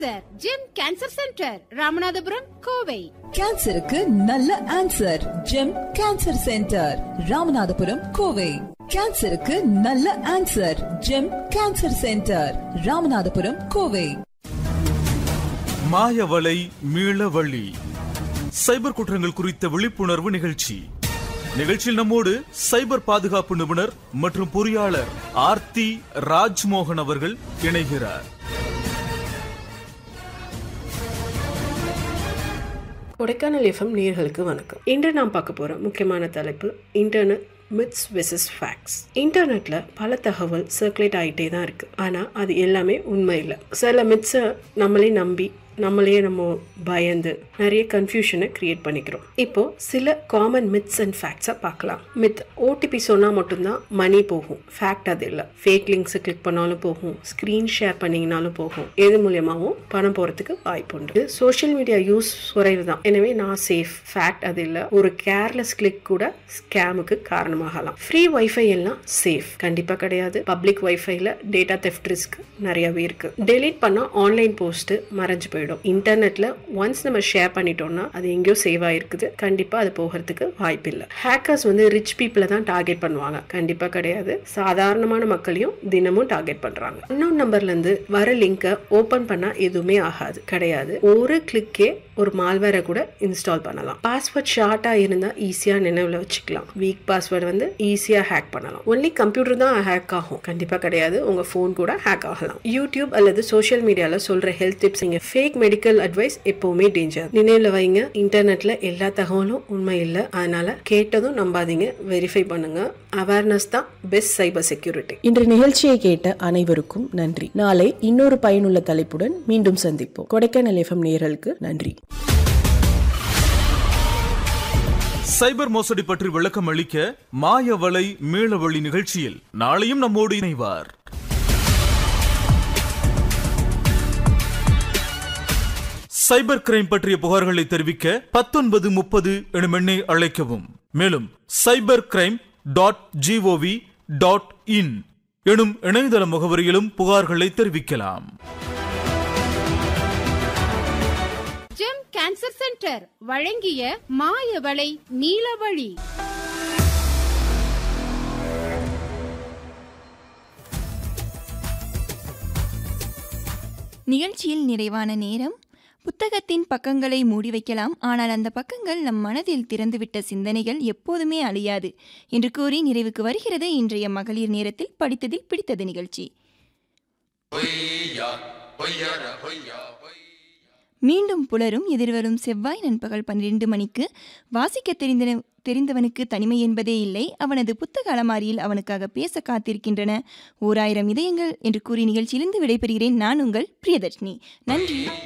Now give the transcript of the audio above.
sir Gem cancer centre Ramanathapuram Kovai கேன்சருக்கு நல்ல answer Gem cancer centre Ramanathapuram Kovai கேன்சருக்கு நல்ல answer Gem cancer centre Ramanathapuram Kovai மாயவலை மீளவழி சைபர் குற்றங்கள் குறித்த விழிப்புணர்வு நிகழ்ச்சி நிகழ்ச்சியில் நம்மோடு சைபர் பாதுகாப்பு நிபுணர் மற்றும் பொறியாளர் ஆர்த்தி ராஜ்மோகன் அவர்கள் இணைகிறார் கொடைக்கானல் எஃப்எம் நேர்களுக்கு வணக்கம் இன்று நாம் பார்க்க போகிற முக்கியமான தலைப்பு இன்டர்நெட் மித்ஸ் விசஸ் ஃபேக்ட்ஸ் இன்டர்நெட்ல பல தகவல் சர்க்குலேட் ஆகிட்டே தான் இருக்கு ஆனால் அது எல்லாமே உண்மை இல்லை சில மித்ஸை நம்மளே நம்பி நம்மளே நம்ம பயந்து நிறைய கன்ஃபியூஷனை கிரியேட் பண்ணிக்கிறோம் இப்போ சில காமன் மித்ஸ் அண்ட் ஃபேக்ட்ஸை பார்க்கலாம் மித் ஓடிபி சொன்னால் மட்டும்தான் மணி போகும் ஃபேக்ட் அது இல்லை ஃபேக் லிங்க்ஸை கிளிக் பண்ணாலும் போகும் ஸ்க்ரீன் ஷேர் பண்ணிங்கனாலும் போகும் எது மூலியமாகவும் பணம் போகிறதுக்கு வாய்ப்பு உண்டு சோஷியல் மீடியா யூஸ் குறைவு தான் எனவே நான் சேஃப் ஃபேக்ட் அது இல்லை ஒரு கேர்லெஸ் கிளிக் கூட ஸ்கேமுக்கு காரணமாகலாம் ஃப்ரீ வைஃபை எல்லாம் சேஃப் கண்டிப்பாக கிடையாது பப்ளிக் வைஃபைல டேட்டா தெஃப்ட் ரிஸ்க் நிறையவே இருக்கு டெலீட் பண்ணால் ஆன்லைன் போஸ்ட் மறைஞ்சு போயிடும் இன்டர்நெட்ல ஒன்ஸ் நம்ம ஷேர் பண்ணிட்டோம்னா அது எங்கேயோ சேவ் ஆயிருக்குது கண்டிப்பா அது போகிறதுக்கு வாய்ப்பு இல்லை ஹேக்கர்ஸ் வந்து ரிச் பீப்புளை தான் டார்கெட் பண்ணுவாங்க கண்டிப்பா கிடையாது சாதாரணமான மக்களையும் தினமும் டார்கெட் பண்றாங்க இன்னொரு நம்பர்ல இருந்து வர லிங்கை ஓபன் பண்ணா எதுவுமே ஆகாது கிடையாது ஒரு கிளிக்கே ஒரு மால்வேரை கூட இன்ஸ்டால் பண்ணலாம் பாஸ்வேர்ட் ஷார்ட்டா இருந்தா ஈஸியா நினைவுல வச்சுக்கலாம் வீக் பாஸ்வேர்டு வந்து ஈஸியா ஹேக் பண்ணலாம் ஒன்லி கம்ப்யூட்டர் தான் ஹேக் ஆகும் கண்டிப்பா கிடையாது உங்க ஃபோன் கூட ஹேக் ஆகலாம் யூடியூப் அல்லது சோஷியல் மீடியால சொல்ற ஹெல்த் டிப்ஸ் இங்க ஃபேக் மெடிக்கல் அட்வைஸ் எப்பவுமே டேஞ்சர் நினைவுல வைங்க இன்டர்நெட்ல எல்லா தகவலும் உண்மை இல்லை அதனால கேட்டதும் நம்பாதீங்க வெரிஃபை பண்ணுங்க அவேர்னஸ் தான் பெஸ்ட் சைபர் செக்யூரிட்டி இன்று நிகழ்ச்சியை கேட்ட அனைவருக்கும் நன்றி நாளை இன்னொரு பயனுள்ள தலைப்புடன் மீண்டும் சந்திப்போம் கொடைக்கானல் எஃப்எம் நேயர்களுக்கு நன்றி சைபர் மோசடி பற்றி விளக்கம் அளிக்க மாயவலை மீளவழி நிகழ்ச்சியில் நாளையும் நம்மோடு இணைவார் சைபர் கிரைம் பற்றிய புகார்களை தெரிவிக்க பத்தொன்பது முப்பது எனும் எண்ணை அழைக்கவும் மேலும் cyber crime dot G O V dot in எனும் இணையதள முகவரியிலும் புகார்களை தெரிவிக்கலாம் ஜெம் கேன்சர் சென்டர் வழங்கிய மாயவளை நீலவழி நிகழ்ச்சியில் நிறைவான நேரம் புத்தகத்தின் பக்கங்களை மூடி வைக்கலாம் ஆனால் அந்த பக்கங்கள் நம் மனதில் திறந்துவிட்ட சிந்தனைகள் எப்போதுமே அழியாது என்று கூறி நிறைவுக்கு வருகிறது இன்றைய மகளிர் நேரத்தில் படித்ததில் பிடித்தது நிகழ்ச்சி மீண்டும் புலரும் எதிர்வரும் செவ்வாய் நண்பகல் பன்னிரண்டு மணிக்கு வாசிக்க தெரிந்த தெரிந்தவனுக்கு தனிமை என்பதே இல்லை அவனது புத்தக அலமாரியில் அவனுக்காக பேச காத்திருக்கின்றன ஓராயிரம் இதயங்கள் என்று கூறி நிகழ்ச்சியிலிருந்து விடைபெறுகிறேன் நான் உங்கள் பிரியதர்ஷினி நன்றி